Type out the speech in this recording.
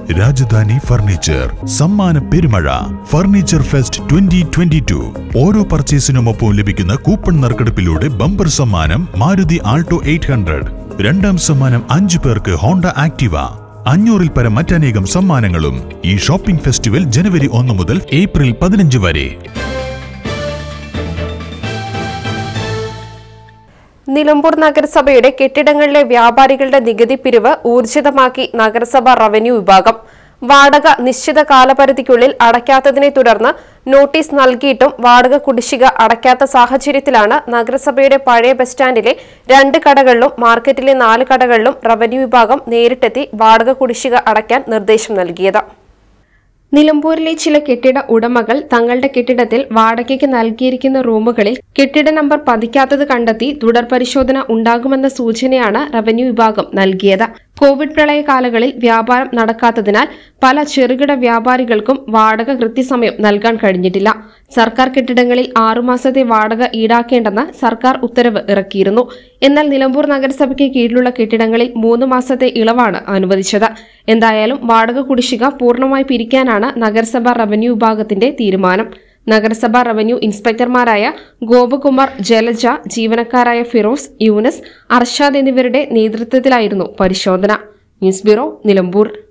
Rajdhani furniture സമ്മാന പെരുമഴ furniture fest twenty twenty two ഓരോ പർച്ചേസിനുമൊപ്പം ലഭിക്കുന്ന കൂപ്പൺ നറുക്കെടുപ്പിലൂടെ ബമ്പർ സമ്മാനം മാരുതി ആൾട്ടോ എയ്റ്റ് ഹൺഡ്രഡ് രണ്ടാം സമ്മാനം അഞ്ചു പേർക്ക് ഹോണ്ട ആക്ടിവ അഞ്ഞൂറിൽ പരം മറ്റനേകം സമ്മാനങ്ങളും ഈ ഷോപ്പിംഗ് ഫെസ്റ്റിവൽ ജനുവരി ഒന്ന് മുതൽ ഏപ്രിൽ പതിനഞ്ച് വരെ നിലമ്പൂർ നഗരസഭയുടെ കെട്ടിടങ്ങളിലെ വ്യാപാരികളുടെ നികുതി പിരിവ് ഊർജിതമാക്കി നഗരസഭ റവന്യൂ വിഭാഗം വാടക നിശ്ചിത കാലപരിധിക്കുള്ളിൽ അടയ്ക്കാത്തതിനെ തുടർന്ന് നോട്ടീസ് നൽകിയിട്ടും വാടക കുടിശ്ശിക അടയ്ക്കാത്ത സാഹചര്യത്തിലാണ് നഗരസഭയുടെ പഴയ ബസ് സ്റ്റാൻഡിലെ രണ്ട് കടകളിലും മാർക്കറ്റിലെ നാല് കടകളിലും റവന്യൂ വിഭാഗം നേരിട്ടെത്തി വാടക കുടിശ്ശിക അടയ്ക്കാൻ നിർദ്ദേശം നൽകിയത് നിലമ്പൂരിലെ ചില കെട്ടിട ഉടമകൾ തങ്ങളുടെ കെട്ടിടത്തിൽ വാടകയ്ക്ക് നൽകിയിരിക്കുന്ന റൂമുകളിൽ കെട്ടിട നമ്പർ പതിക്കാത്തത് കണ്ടെത്തി തുടർ പരിശോധന ഉണ്ടാകുമെന്ന സൂചനയാണ് റവന്യൂ വിഭാഗം നൽകിയത് കോവിഡ് പ്രളയ കാലങ്ങളിൽ വ്യാപാരം നടക്കാത്തതിനാൽ പല ചെറുകിട വ്യാപാരികൾക്കും വാടക കൃത്യസമയം നൽകാൻ കഴിഞ്ഞിട്ടില്ല സർക്കാർ കെട്ടിടങ്ങളിൽ ആറുമാസത്തെ വാടക ഈടാക്കേണ്ടെന്ന് സർക്കാർ ഉത്തരവ് ഇറക്കിയിരുന്നു എന്നാൽ നിലമ്പൂർ നഗരസഭയ്ക്ക് കീഴിലുള്ള കെട്ടിടങ്ങളിൽ മൂന്ന് മാസത്തെ ഇളവാണ് അനുവദിച്ചത് എന്തായാലും വാടക കുടിശ്ശിക പൂർണ്ണമായി പിരിക്കാനാണ് നഗരസഭ റവന്യൂ വിഭാഗത്തിന്റെ തീരുമാനം നഗരസഭ റവന്യൂ ഇൻസ്പെക്ടർമാരായ ഗോപകുമാർ ജലജ ജീവനക്കാരായ ഫിറോസ് യൂനസ് അർഷാദ് എന്നിവരുടെ നേതൃത്വത്തിലായിരുന്നു പരിശോധന ന്യൂസ് ബ്യൂറോ നിലമ്പൂർ